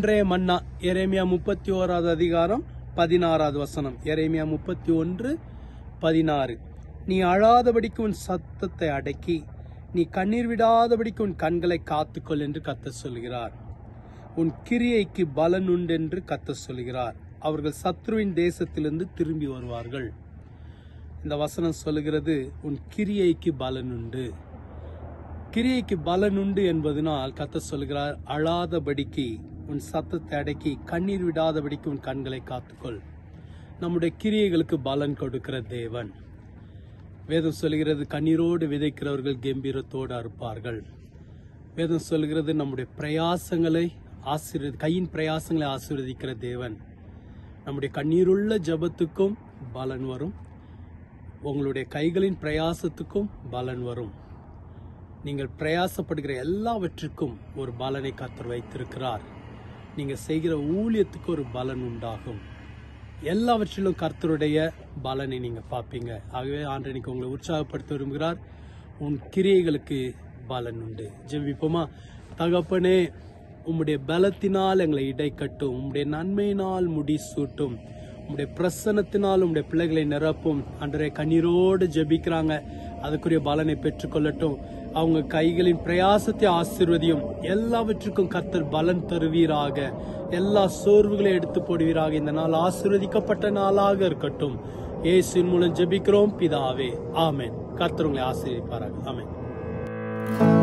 அன்றைய மன்னா எரேமியா முப்பத்தி ஓராவது அதிகாரம் பதினாறாவது வசனம் எரேமியா முப்பத்தி ஒன்று பதினாறு நீ அழாதபடிக்கு உன் சத்தத்தை அடக்கி நீ கண்ணீர் விடாதபடிக்கு உன் கண்களை காத்துக்கொள் என்று கத்த சொல்கிறார் உன் கிரியைக்கு பலன் உண்டு என்று கத்த சொல்கிறார் அவர்கள் சத்ருவின் தேசத்திலிருந்து திரும்பி வருவார்கள் இந்த வசனம் சொல்லுகிறது உன் கிரியைக்கு பலன் உண்டு கிரியைக்கு பலன் உண்டு என்பதனால் கத்த சொல்கிறார் அழாதபடிக்கு உன் சத்தத்தை அடக்கி கண்ணீர் விடாதபடிக்கு உன் கண்களை காத்துக்கொள் நம்முடைய கிரியைகளுக்கு பலன் கொடுக்கிற தேவன் வேதம் சொல்கிறது கண்ணீரோடு விதைக்கிறவர்கள் கம்பீரத்தோடு அறுப்பார்கள் வேதம் சொல்கிறது நம்முடைய பிரயாசங்களை ஆசீர்வதி கையின் பிரயாசங்களை ஆசீர்வதிக்கிற தேவன் நம்முடைய கண்ணீருள்ள ஜபத்துக்கும் பலன் வரும் உங்களுடைய கைகளின் பிரயாசத்துக்கும் பலன் வரும் நீங்கள் பிரயாசப்படுகிற எல்லாவற்றுக்கும் ஒரு பலனை கத்தர் வைத்திருக்கிறார் நீங்க செய்கிற ஊழியத்துக்கு ஒரு பலன் உண்டாகும் எல்லாவற்றிலும் கர்த்தருடைய பலனை நீங்க பார்ப்பீங்க ஆகவே ஆண்டனிக்கு உங்களை உற்சாகப்படுத்த விரும்புகிறார் உன் கிரியைகளுக்கு பலன் உண்டு ஜெபிப்போமா தகப்பனே உம்முடைய பலத்தினால் எங்களை இடை கட்டும் உம்முடைய நன்மையினால் முடி சூட்டும் உம்முடைய பிரசன்னத்தினால் உம்முடைய பிள்ளைகளை நிரப்பும் அன்றைய கண்ணீரோடு ஜெபிக்கிறாங்க அதுக்குரிய பலனை பெற்றுக்கொள்ளட்டும் அவங்க கைகளின் பிரயாசத்தை ஆசிர்வதியும் எல்லாவற்றுக்கும் கர்த்தர் பலன் தருவீராக எல்லா சோர்வுகளை எடுத்து போடுவீராக இந்த நாள் ஆசீர்வதிக்கப்பட்ட நாளாக இருக்கட்டும் இயேசுவின் மூலம் ஜெபிக்கிறோம் பிதாவே ஆமென் கர்த்தர் உங்களை ஆசீர்வதிப்பாராக ஆமென்